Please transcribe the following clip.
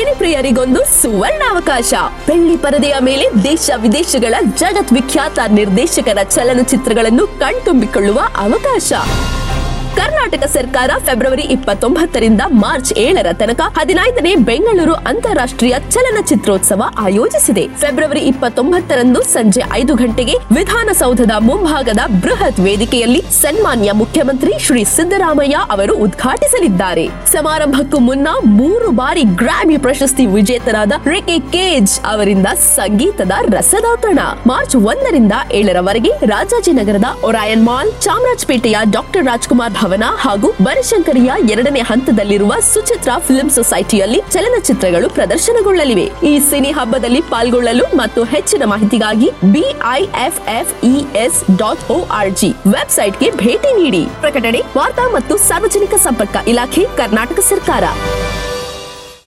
cine ಪ್ರಿಯರಿಗೊಂದು ಸುವರ್ಣಾವಕಾಶ ಬೆಳ್ಳಿ ಪರದೆಯ ಮೇಲೆ ದೇಶ ವಿದೇಶಗಳ ಜಗತ್ ವಿಖ್ಯಾತ ನಿರ್ದೇಶಕರ ಚಲನಚಿತ್ರಗಳನ್ನು ಕಣ್ತುಂಬಿಕೊಳ್ಳುವ ಅವಕಾಶ ಕರ್ನಾಟಕ ಸರ್ಕಾರ ಫೆಬ್ರವರಿ ಇಪ್ಪತ್ತೊಂಬತ್ತರಿಂದ ಮಾರ್ಚ್ ಏಳರ ತನಕ ಹದಿನೈದನೇ ಬೆಂಗಳೂರು ಅಂತಾರಾಷ್ಟ್ರೀಯ ಚಲನಚಿತ್ರೋತ್ಸವ ಆಯೋಜಿಸಿದೆ ಫೆಬ್ರವರಿ ಇಪ್ಪತ್ತೊಂಬತ್ತರಂದು ಸಂಜೆ ಐದು ಗಂಟೆಗೆ ವಿಧಾನಸೌಧದ ಮುಂಭಾಗದ ಬೃಹತ್ ವೇದಿಕೆಯಲ್ಲಿ ಸನ್ಮಾನ್ಯ ಮುಖ್ಯಮಂತ್ರಿ ಶ್ರೀ ಸಿದ್ದರಾಮಯ್ಯ ಅವರು ಉದ್ಘಾಟಿಸಲಿದ್ದಾರೆ ಸಮಾರಂಭಕ್ಕೂ ಮುನ್ನ ಮೂರು ಬಾರಿ ಗ್ರಾಮಿ ಪ್ರಶಸ್ತಿ ವಿಜೇತರಾದ ರಿಕಿ ಕೇಜ್ ಅವರಿಂದ ಸಂಗೀತದ ರಸದಾತಣ ಮಾರ್ಚ್ ಒಂದರಿಂದ ಏಳರವರೆಗೆ ರಾಜಾಜಿನಗರದ ಒರಾಯನ್ ಮಾಲ್ ಚಾಮರಾಜಪೇಟೆಯ ಡಾಕ್ಟರ್ ರಾಜ್ಕುಮಾರ್ ಭವನ ಹಾಗೂ ಬನಶಂಕರಿಯ ಎರಡನೇ ಹಂತದಲ್ಲಿರುವ ಸುಚಿತ್ರಾ ಫಿಲ್ಮ್ ಸೊಸೈಟಿಯಲ್ಲಿ ಚಲನಚಿತ್ರಗಳು ಪ್ರದರ್ಶನಗೊಳ್ಳಲಿವೆ ಈ ಸಿನಿ ಹಬ್ಬದಲ್ಲಿ ಪಾಲ್ಗೊಳ್ಳಲು ಮತ್ತು ಹೆಚ್ಚಿನ ಮಾಹಿತಿಗಾಗಿ ಬಿಐಎಫ್ಎಫ್ಇಎಸ್ ಡಾಟ್ ಒಆರ್ಜಿ ವೆಬ್ಸೈಟ್ಗೆ ಭೇಟಿ ನೀಡಿ ಪ್ರಕಟಣೆ ವಾರ್ತಾ ಮತ್ತು ಸಾರ್ವಜನಿಕ ಸಂಪರ್ಕ ಇಲಾಖೆ ಕರ್ನಾಟಕ ಸರ್ಕಾರ